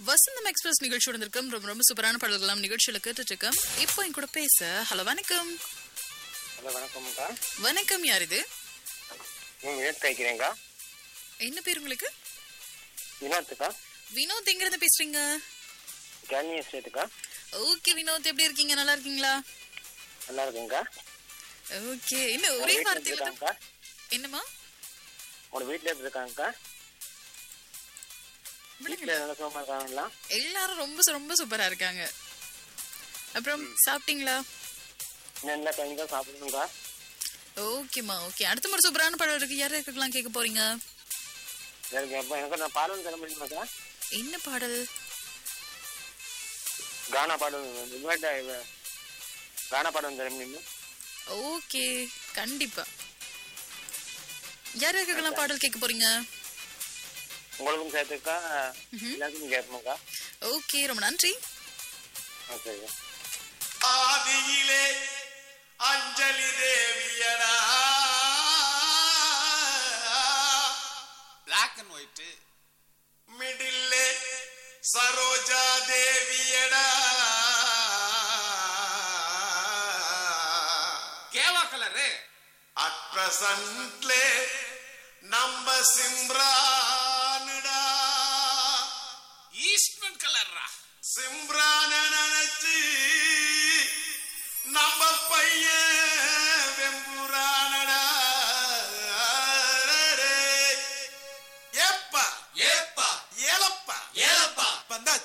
வசந்தம் express நிகழ்ச்சி வந்திருக்கோம் ரொம்ப ரொம்ப சூப்பரான பாடல்களாம் நிகழ்ச்சியில கேட்டுட்டு இருக்கோம் இப்போ என் கூட பேச ஹலோ வணக்கம் ஹலோ வணக்கம்க்கா வணக்கம் யார் இது நீங்கள் வினோத் தைக்கிறேங்க்கா என்ன பேர் உங்களுக்கு வினோத்துக்கா வினோத் எங்க இருந்து பேசுறீங்க கேல்னி எஸ்டேட்டுக்கா ஓகே வினோத் எப்படி இருக்கீங்க நல்லா இருக்கீங்களா நல்லா இருக்குங்கக்கா ஓகே என்ன ஒரே வீட்டில் வார்த்தையில தான் இருக்காங்கக்கா என்னமா உங்களோட வீட்டில் எப்படி இருக்காங்கக்கா வீட்டில் நல்லா சுகமாக இருக்காங்களா எல்லாரும் ரொம்ப சு- ரொம்ப சூப்பரா இருக்காங்க அப்புறம் சாப்பிட்டீங்களா இன்னும் இல்லை டைம் தான் சாப்பிடணுங்கக்கா ஓகேம்மா ஓகே அடுத்த முறை சூப்பரான பாடல் இருக்கு யார் இருக்கலாம் கேட்க போறீங்க எனக்கு எப்போ எனக்கு நான் பாடலும் தர முடியுமாக்கா என்ன பாடல் கானா பாடல் இவர்கிட்ட கானா பாடல் தர முடியுமா ஓகே கண்டிப்பா யார் இருக்கலாம் பாடல் கேட்க போறீங்க உங்களுக்கும் சேர்த்துக்கா எல்லாருக்கும் கேட்போம்க்கா ஓகே ரொம்ப நன்றி ஆ சரிங்க ஆதியிலே அஞ்சலி தேவியடா பிளாக் அண்ட் ஒயிட் மிடில்லே சரோஜா தேவியடா கேவா கலரு அட் பிரசன்ட்லே நம்ம சிம்ரானுடா ஈஸ்ட்மன் கலர்ரா சிம்ரான நினைச்சு